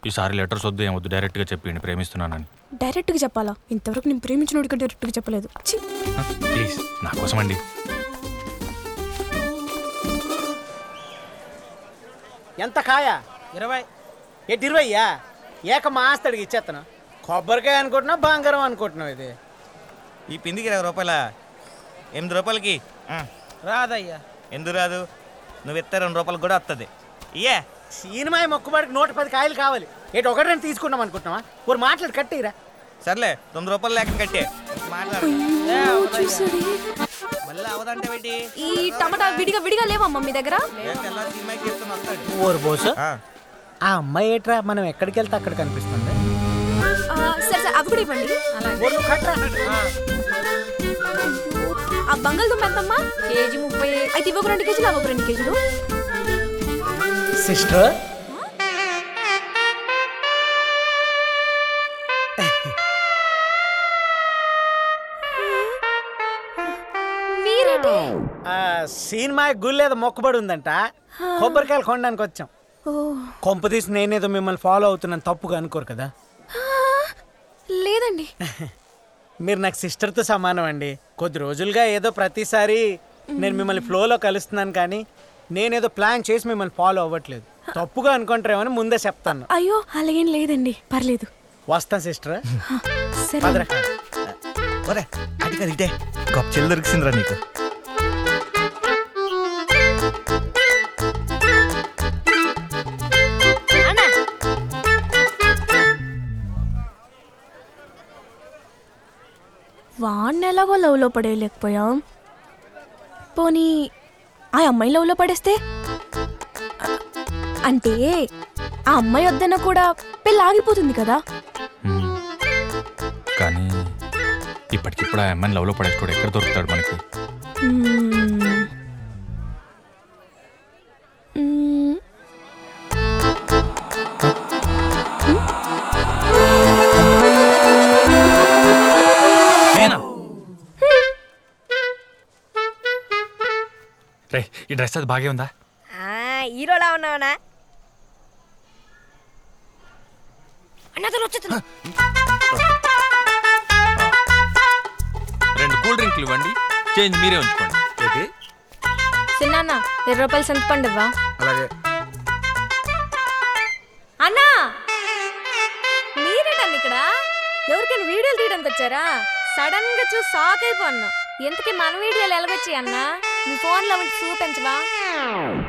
ఈసారి లెటర్స్ వద్దు ఏమొద్దు డైరెక్ట్గా చెప్పండి ప్రేమిస్తున్నానని డైరెక్ట్గా చెప్పాలా ఇంతవరకు నేను ప్రేమించినోడికి డైరెక్ట్గా చెప్పలేదు ఛీ! ప్లీజ్ నా కోసం అండి ఎంత కాయ ఇరవై ఎటు ఇరవయ్యా ఏక మాస్తడికి ఇచ్చేస్తాను కొబ్బరికాయ అనుకుంటున్నావు బంగారం అనుకుంటున్నావు ఇది ఈ పిందికి ఇరవై రూపాయల ఎనిమిది రూపాయలకి ఆ, రాదయ్యా ఎందుకు రాదు నువ్వు ఇస్తే రెండు రూపాయలు కూడా వస్తుంది ఇయ్యే సినిమా మొక్కుబడికి నూట పది కాయలు కావాలి ఎటు ఒకటి రెండు తీసుకున్నాం అనుకుంటున్నావా ஒரு మాట్లాడు కట్టిరా సర్లే తొమ్మిది రూపాయలు లేక కట్టే మాట్లాడు అయ్యో, చూసాడే. మళ్ళీ అవదంటే పెట్టి ఈ టమాటా విడిగా విడిగా లేవమ్మా మీ దగ్గర తెల్లారి సినిమాకి తీసుకుని వస్తాడు ఓరు బోసు ఆ, ఆ అమ్మాయి ఏట్రా మనం ఎక్కడికి వెళ్తే అక్కడ కనిపిస్తుంది ఆ, సరే సరే అవి కూడా ఇవ్వండి ఓరు నువ్వు కట్టరా ఆ బంగాళదుంప ఎంతమ్మా కేజీ ముప్పై అయితే ఇవ్వకు రెండు కేజీలు అవ్వకు రెండు కేజీలు సిస్టర్ మీరేంటి సినిమా గుళ్ళేదో మొక్కుబడి ఉందంట కొబ్బరికాయలు కొనడానికి వచ్చాం ఓ కొంప తీసి నేనేదో మిమ్మల్ని ఫాలో అవుతున్నాను తప్పుగా అనుకోరు కదా ఆ, లేదండి మీరు నాకు సిస్టర్తో సమానం అండి కొద్ది రోజులుగా ఏదో ప్రతిసారి నేను మిమ్మల్ని ఫ్లోలో కలుస్తున్నాను కానీ నేనేదో ప్లాన్ చేసి మిమ్మల్ని ఫాలో అవ్వట్లేదు తప్పుగా అనుకుంటారేమని ముందే చెప్తాను అయ్యో అలాగేం లేదండి పర్లేదు వస్తాను సిస్టర్ ఆ, సరే పదరా ఒరే అది కదా ఇదే గొప్ప చెల్లి దొరికిసిందిరా నీకు వాడిని ఎలాగో లవ్లో పడేయలేకపోయాం పోనీ ఆ అమ్మాయి లవ్లో పడేస్తే అ- అంటే ఆ అమ్మాయి వద్దన్న కూడా పెళ్ళి ఆగిపోతుంది కదా మ్మ్. కానీ ఇప్పటికిప్పుడు ఆ అమ్మాయిని లవ్లో పడేస్తాడు ఎక్కడ దొరుకుతాడు మనకి మ్మ్. మ్మ్. నేనా రే ఈ డ్రెస్ అది బాగే ఉందా హీరోలా ఉన్నావునా అన్నతను వచ్చేస్తుంది రెండు కూల్ డ్రింక్లు ఇవ్వండి చేంజ్ మీరే ఉంచుకోండి చిన్న ఇరవై రూపాయలు సంతపండి ఇవ్వా అలాగే అన్నా మీరేటండి ఇక్కడ ఎవరికైనా వీడియోలు తీయడానికి వచ్చారా సడన్ గా చూసి షాక్ అయిపోన్నా ఎంతకీ మన వీడియోలు ఎలాగొచ్చాయి అన్నా మీ ఫోన్లో ఉంచి చూపించవా